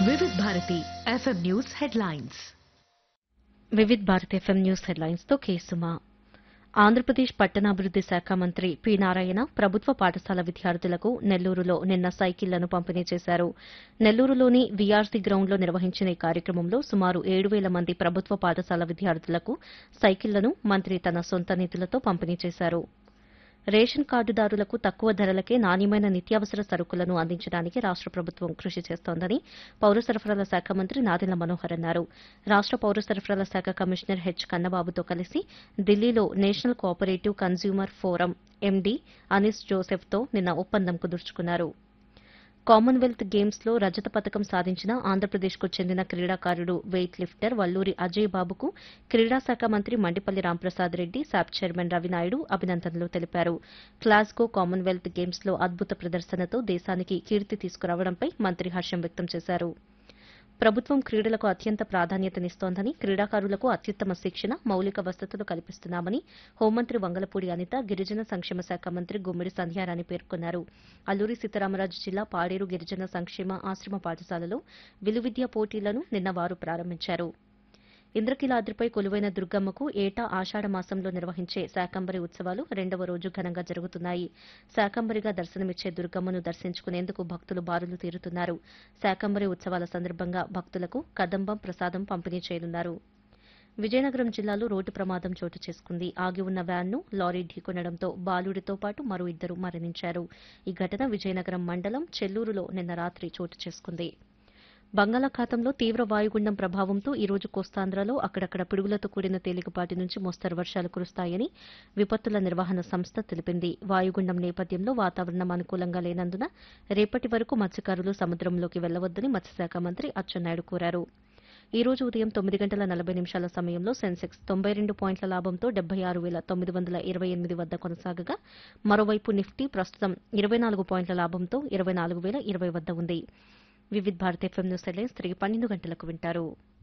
Vividh Bharati FM news headlines Vividh Bharat FM news headlines తో కేసుమా ఆంధ్రప్రదేశ్ పట్టణాభివృద్ది శాఖ మంత్రి పి నారాయణ ప్రభుత్వ పాఠశాల విద్యార్థులకు నెల్లూరులో నిన్న సైకిళ్లను పంపిణీ చేశారు నెల్లూరులోని వీఆర్సీ గ్రౌండ్లో నిర్వహించిన ఈ కార్యక్రమంలో సుమారు ఏడు వేల మంది ప్రభుత్వ పాఠశాల విద్యార్థులకు సైకిళ్లను మంత్రి తన సొంత నిధులతో పంపిణీ చేశారు రేషన్ కార్డుదారులకు తక్కువ ధరలకే నాణ్యమైన నిత్యావసర సరుకులను అందించడానికి రాష్ట ప్రభుత్వం కృషి చేస్తోందని పౌర సరఫరాల శాఖ మంత్రి నాదెళ్ల మనోహర్ అన్నారు రాష్ట పౌర సరఫరాల శాఖ కమిషనర్ హెచ్ కన్నబాబుతో కలిసి ఢిల్లీలో national cooperative consumer forum MD Anis జోసెఫ్తో నిన్న ఒప్పందం కుదుర్చుకున్నారు కామన్వెల్త్ గేమ్స్ లో రజత పథకం సాధించిన ఆంధ్రప్రదేశ్కు చెందిన క్రీడాకారుడు వెయిట్ లిఫ్టర్ వల్లూరి అజయ్ బాబుకు క్రీడా శాఖ మంత్రి మండిపల్లి రాంప్రసాద్ రెడ్డి శాప్ చైర్మన్ రవినాయుడు అభినందనలు తెలిపారు క్లాస్గో కామన్వెల్త్ గేమ్స్ లో అద్భుత ప్రదర్శనతో దేశానికి కీర్తి తీసుకురావడంపై మంత్రి హర్షం వ్యక్తం చేశారు ప్రభుత్వం క్రీడలకు అత్యంత ప్రాధాన్యతనిస్తోందని క్రీడాకారులకు అత్యుత్తమ శిక్షణ మౌలిక వసతులు కల్పిస్తున్నామని హోంమంత్రి వంగలపూడి అనిత గిరిజన సంక్షేమ శాఖ మంత్రి గుమ్మిడి సంధ్యారాణి పేర్కొన్నారు అల్లూరి సీతారామరాజు జిల్లా పాడేరు గిరిజన సంక్షేమ ఆశ్రమ పాఠశాలలో విలువిద్య పోటీలను నిన్న వారు ప్రారంభించారు ఇంద్రకీలాద్రిపై కొలువైన దుర్గమ్మకు ఏటా ఆషాఢ మాసంలో నిర్వహించే శాకంబరి ఉత్సవాలు రెండవ రోజు ఘనంగా జరుగుతున్నాయి శాకంబరిగా దర్శనమిచ్చే దుర్గమ్మను దర్శించుకునేందుకు భక్తులు బారులు తీరుతున్నారు శాకంబరి ఉత్సవాల సందర్భంగా భక్తులకు కదంబం ప్రసాదం పంపిణీ చేయనున్నారు విజయనగరం జిల్లాలో రోడ్డు ప్రమాదం చోటు చేసుకుంది ఆగి ఉన్న వ్యాన్ను లారీ ఢీకొనడంతో బాలుడితో పాటు మరో ఇద్దరు మరణించారు ఈ ఘటన విజయనగరం మండలం చెల్లూరులో నిన్న రాత్రి చోటు చేసుకుంది బంగాళాఖాతంలో తీవ్ర వాయుగుండం ప్రభావంతో ఈ రోజు కోస్తాంధ్రలో అక్కడక్కడ పిడుగులతో కూడిన తేలికపాటి నుంచి మోస్తరు వర్షాలు కురుస్తాయని విపత్తుల నిర్వహణ సంస్థ తెలిపింది వాయుగుండం నేపథ్యంలో వాతావరణం అనుకూలంగా లేనందున రేపటి వరకు మత్స్యకారులు సముద్రంలోకి వెళ్లవద్దని మత్స్యశాఖ మంత్రి అచ్చెన్నాయుడు కోరారు ఈ రోజు ఉదయం తొమ్మిది గంటల నలభై నిమిషాల సమయంలో సెన్సెక్స్ తొంభై రెండు పాయింట్ల లాభంతో డెబ్బై ఆరు వేల తొమ్మిది వందల ఇరవై ఎనిమిది వద్ద కొనసాగగా మరోవైపు నిఫ్టీ ప్రస్తుతం ఇరవై నాలుగు పాయింట్ల లాభంతో ఇరవై నాలుగు వేల ఇరవై వద్ద ఉంది Vividh Bharat FM news headlines తిరిగి పన్నెండు గంటలకు వింటారు